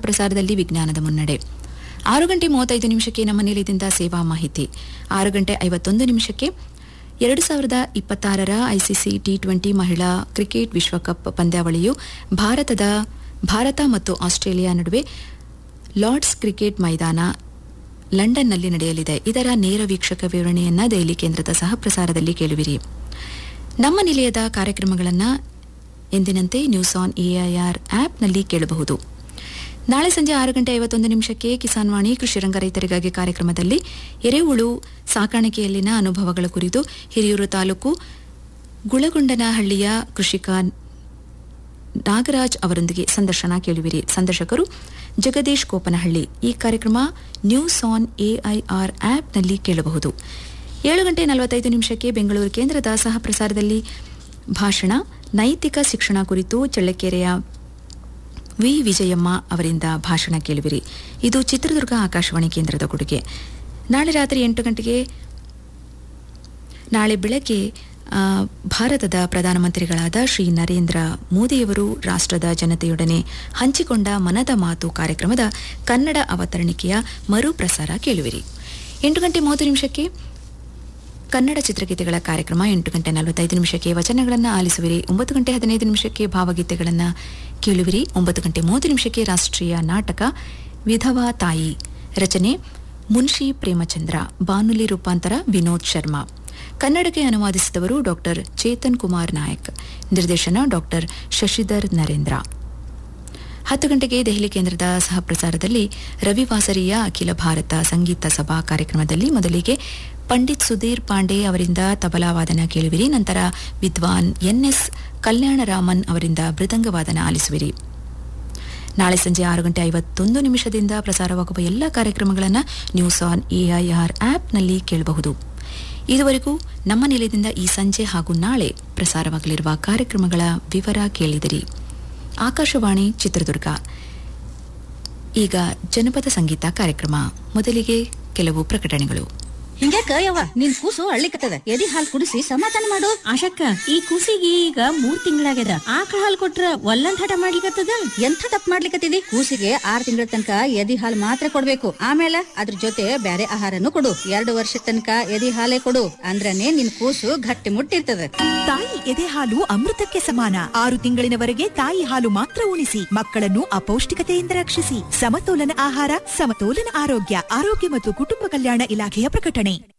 ಪ್ರಸಾರದಲ್ಲಿ ವಿಜ್ಞಾನದ ಮುನ್ನಡೆ ಆರು ಗಂಟೆ ಮೂವತ್ತೈದು ನಿಮಿಷಕ್ಕೆ ನಮ್ಮ ನಿಲಯದಿಂದ ಸೇವಾ ಮಾಹಿತಿ ಆರು ಗಂಟೆ ಐವತ್ತೊಂದು ನಿಮಿಷಕ್ಕೆ ಎರಡು ಸಾವಿರದ ಇಪ್ಪತ್ತಾರರ ಐಸಿಸಿ ಟಿ ಟ್ವೆಂಟಿ ಮಹಿಳಾ ಕ್ರಿಕೆಟ್ ವಿಶ್ವಕಪ್ ಪಂದ್ಯಾವಳಿಯು ಭಾರತದ ಭಾರತ ಮತ್ತು ಆಸ್ಟ್ರೇಲಿಯಾ ನಡುವೆ ಲಾರ್ಡ್ಸ್ ಕ್ರಿಕೆಟ್ ಮೈದಾನ ಲಂಡನ್ನಲ್ಲಿ ನಡೆಯಲಿದೆ ಇದರ ನೇರ ವೀಕ್ಷಕ ವಿವರಣೆಯನ್ನ ದೆಹಲಿ ಕೇಂದ್ರದ ಸಹ ಪ್ರಸಾರದಲ್ಲಿ ಕೇಳುವಿರಿ ನಮ್ಮ ನಿಲಯದ ಕಾರ್ಯಕ್ರಮಗಳನ್ನು ಎಂದಿನಂತೆ ನ್ಯೂಸ್ ಆನ್ ಎಐಆರ್ ಆಪ್ನಲ್ಲಿ ಕೇಳಬಹುದು ನಾಳೆ ಸಂಜೆ ಆರು ಗಂಟೆ ಐವತ್ತೊಂದು ನಿಮಿಷಕ್ಕೆ ಕಿಸಾನ್ ವಾಣಿ ಕೃಷಿರಂಗ ರೈತರಿಗಾಗಿ ಕಾರ್ಯಕ್ರಮದಲ್ಲಿ ಎರೆಹುಳು ಸಾಕಾಣಿಕೆಯಲ್ಲಿನ ಅನುಭವಗಳ ಕುರಿತು ಹಿರಿಯೂರು ತಾಲೂಕು ಗುಳಗೊಂಡನಹಳ್ಳಿಯ ಕೃಷಿಕ ನಾಗರಾಜ್ ಅವರೊಂದಿಗೆ ಸಂದರ್ಶನ ಕೇಳುವಿರಿ ಸಂದರ್ಶಕರು ಜಗದೀಶ್ ಕೋಪನಹಳ್ಳಿ ಈ ಕಾರ್ಯಕ್ರಮ ನ್ಯೂಸ್ ಆನ್ ಎಐಆರ್ ಆಪ್ನಲ್ಲಿ ಕೇಳಬಹುದು ಏಳು ಗಂಟೆ ನಲವತ್ತೈದು ನಿಮಿಷಕ್ಕೆ ಬೆಂಗಳೂರು ಕೇಂದ್ರದ ಸಹ ಪ್ರಸಾರದಲ್ಲಿ ಭಾಷಣ ನೈತಿಕ ಶಿಕ್ಷಣ ಕುರಿತು ಚಳ್ಳಕೆರೆಯ ವಿ ವಿಜಯಮ್ಮ ಅವರಿಂದ ಭಾಷಣ ಕೇಳುವಿರಿ ಇದು ಚಿತ್ರದುರ್ಗ ಆಕಾಶವಾಣಿ ಕೇಂದ್ರದ ಕೊಡುಗೆ ನಾಳೆ ರಾತ್ರಿ ಎಂಟು ಗಂಟೆಗೆ ನಾಳೆ ಬೆಳಗ್ಗೆ ಆ, ಭಾರತದ ಪ್ರಧಾನಮಂತ್ರಿಗಳಾದ ಶ್ರೀ ನರೇಂದ್ರ ಮೋದಿಯವರು ರಾಷ್ಟ್ರದ ಜನತೆಯೊಡನೆ ಹಂಚಿಕೊಂಡ ಮನದ ಮಾತು ಕಾರ್ಯಕ್ರಮದ ಕನ್ನಡ ಅವತರಣಿಕೆಯ ಮರುಪ್ರಸಾರ ಕೇಳುವಿರಿ ಎಂಟು ಗಂಟೆ ಮೂವತ್ತು ನಿಮಿಷಕ್ಕೆ ಕನ್ನಡ ಚಿತ್ರಗೀತೆಗಳ ಕಾರ್ಯಕ್ರಮ ಎಂಟು ಗಂಟೆ ನಲವತ್ತೈದು ನಿಮಿಷಕ್ಕೆ ವಚನಗಳನ್ನು ಆಲಿಸುವಿರಿ ಒಂಬತ್ತು ಗಂಟೆ ಹದಿನೈದು ನಿಮಿಷಕ್ಕೆ ಭಾವಗೀತೆಗಳನ್ನು ಕೇಳುವಿರಿ ಒಂಬತ್ತು ಗಂಟೆ ಮೂವತ್ತು ನಿಮಿಷಕ್ಕೆ ರಾಷ್ಟ್ರೀಯ ನಾಟಕ ವಿಧವಾ ತಾಯಿ ರಚನೆ ಮುನ್ಷಿ ಪ್ರೇಮಚಂದ್ರ ಬಾನುಲಿ ರೂಪಾಂತರ ವಿನೋದ್ ಶರ್ಮಾ ಕನ್ನಡಕ್ಕೆ ಅನುವಾದಿಸಿದವರು ಡಾಕ್ಟರ್ ಚೇತನ್ ಕುಮಾರ್ ನಾಯಕ್ ನಿರ್ದೇಶನ ಡಾಕ್ಟರ್ ಶಶಿಧರ್ ನರೇಂದ್ರ ಹತ್ತು ಗಂಟೆಗೆ ದೆಹಲಿ ಕೇಂದ್ರದ ಸಹ ಪ್ರಸಾರದಲ್ಲಿ ರವಿವಾಸರಿಯ ಅಖಿಲ ಭಾರತ ಸಂಗೀತ ಸಭಾ ಕಾರ್ಯಕ್ರಮದಲ್ಲಿ ಮೊದಲಿಗೆ ಪಂಡಿತ್ ಸುಧೀರ್ ಪಾಂಡೆ ಅವರಿಂದ ತಬಲಾ ವಾದನ ಕೇಳುವಿರಿ ನಂತರ ವಿದ್ವಾನ್ ಎನ್ಎಸ್ ಕಲ್ಯಾಣರಾಮನ್ ಅವರಿಂದ ಮೃದಂಗ ವಾದನ ಆಲಿಸುವಿರಿ ನಾಳೆ ಸಂಜೆ ಆರು ಗಂಟೆ ಐವತ್ತೊಂದು ನಿಮಿಷದಿಂದ ಪ್ರಸಾರವಾಗುವ ಎಲ್ಲ ಕಾರ್ಯಕ್ರಮಗಳನ್ನು ನ್ಯೂಸ್ ಆನ್ ಎಐಆರ್ ಆಪ್ನಲ್ಲಿ ಕೇಳಬಹುದು ಇದುವರೆಗೂ ನಮ್ಮ ನಿಲಯದಿಂದ ಈ ಸಂಜೆ ಹಾಗೂ ನಾಳೆ ಪ್ರಸಾರವಾಗಲಿರುವ ಕಾರ್ಯಕ್ರಮಗಳ ವಿವರ ಕೇಳಿದಿರಿ ಆಕಾಶವಾಣಿ ಚಿತ್ರದುರ್ಗ ಈಗ ಜನಪದ ಸಂಗೀತ ಕಾರ್ಯಕ್ರಮ ಮೊದಲಿಗೆ ಕೆಲವು ಪ್ರಕಟಣೆಗಳು ಹಿಂಗ್ಯಾಕ ಯವ್ವ ನಿನ್ ಕೂಸು ಅಳ್ಳಿಕತ್ತದ ಎದಿ ಹಾಲ್ ಕುಡಿಸಿ ಸಮಾಧಾನ ಮಾಡು ಆಶಕ್ಕ ಈ ಕೂಸಿಗೆ ಈಗ ಮೂರ್ ತಿಂಗಳಾಗ್ಯದ ಆಕಳ ಹಾಲ್ ಕೊಟ್ರ ಒಲ್ಲಂದ್ ಹಠ ಮಾಡ್ಲಿಕತ್ತದ ಎಂಥ ತಪ್ಪು ಮಾಡ್ಲಿಕತ್ತಿದಿ ಕೂಸಿಗೆ ಆರ್ ತಿಂಗಳ ತನಕ ಎದಿ ಹಾಲ್ ಮಾತ್ರ ಕೊಡ್ಬೇಕು ಆಮೇಲೆ ಅದ್ರ ಜೊತೆ ಬ್ಯಾರೆ ಆಹಾರನು ಕೊಡು ಎರಡು ವರ್ಷ ತನಕ ಎದಿ ಹಾಲೇ ಕೊಡು ಅಂದ್ರನೇ ನಿನ್ ಕೂಸು ಗಟ್ಟಿ ಮುಟ್ಟಿರ್ತದ ತಾಯಿ ಎದೆ ಹಾಲು ಅಮೃತಕ್ಕೆ ಸಮಾನ ಆರು ತಿಂಗಳಿನವರೆಗೆ ತಾಯಿ ಹಾಲು ಮಾತ್ರ ಉಣಿಸಿ ಮಕ್ಕಳನ್ನು ಅಪೌಷ್ಟಿಕತೆಯಿಂದ ರಕ್ಷಿಸಿ ಸಮತೋಲನ ಆಹಾರ ಸಮತೋಲನ ಆರೋಗ್ಯ ಆರೋಗ್ಯ ಮತ್ತು ಕುಟುಂಬ ಕಲ್ಯಾಣ ಇಲಾಖೆಯ ಪ್ರಕಟಣೆ